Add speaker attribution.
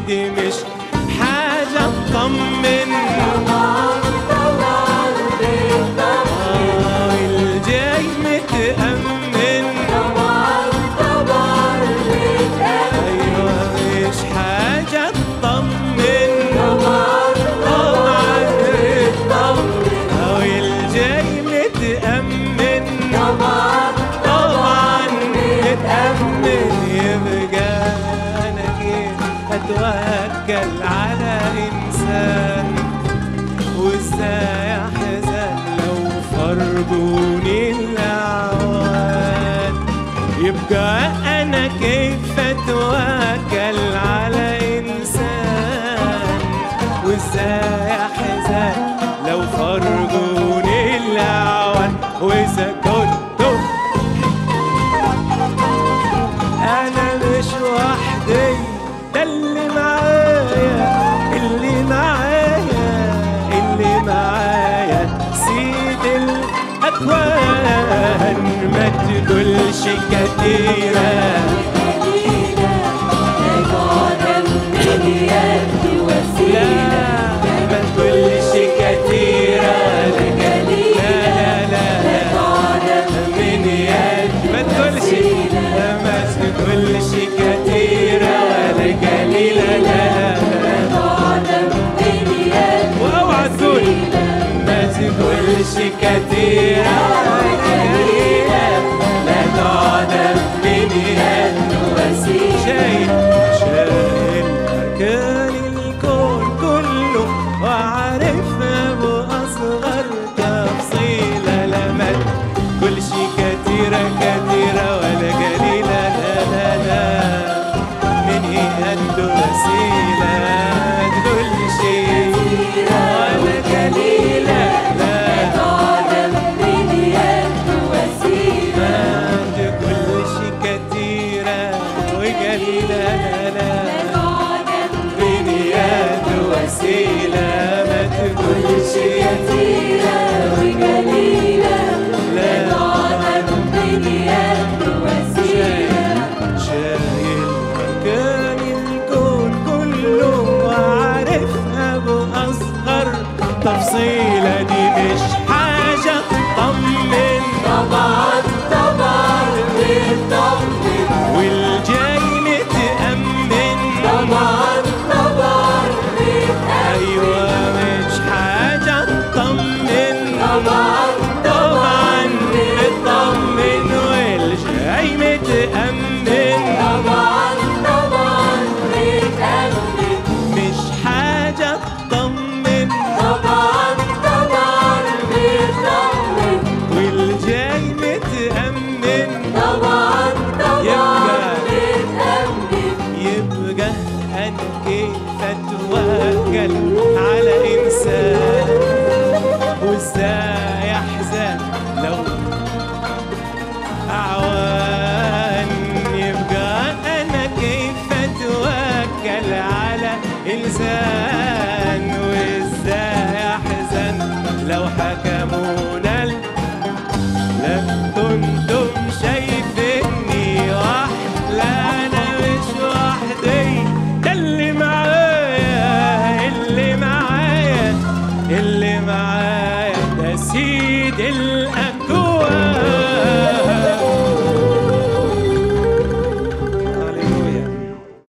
Speaker 1: سيدي مش حاجة تطمن آه، الجاي متأمن أيوة مش حاجة تطمن طبعا اطمن أو الجاي متأمن طبعا متأمن يبقى أنا كيف أتوكل على إنسان وإزاي أحزن لو فرضوني الأعوان يبقى أنا كيف أتوكل على إنسان وإزاي أحزن لو فرضوني الأعوان وإذا كنت انا مش وحدي ده اللي معايا اللي معايا اللي معايا سيد الاكوان ما تقولش كتيره لا ما تقولش كتيره لا لا لا لا من يد ما تقولش ما تقولش كتيرة ولا قليلة لا واوعى تقول ما تقولش كتيرة ولا قليلة لا تعدم من يد شايل شايل أركان الكون كله وعارفها بأصغر تفصيلة لما كل شي كتيرة كتيرة ولا قليلة لا لا لا من هي عنده وسيلة كل شي ولا قليلة لا ما كل شي كتيرة وقليلة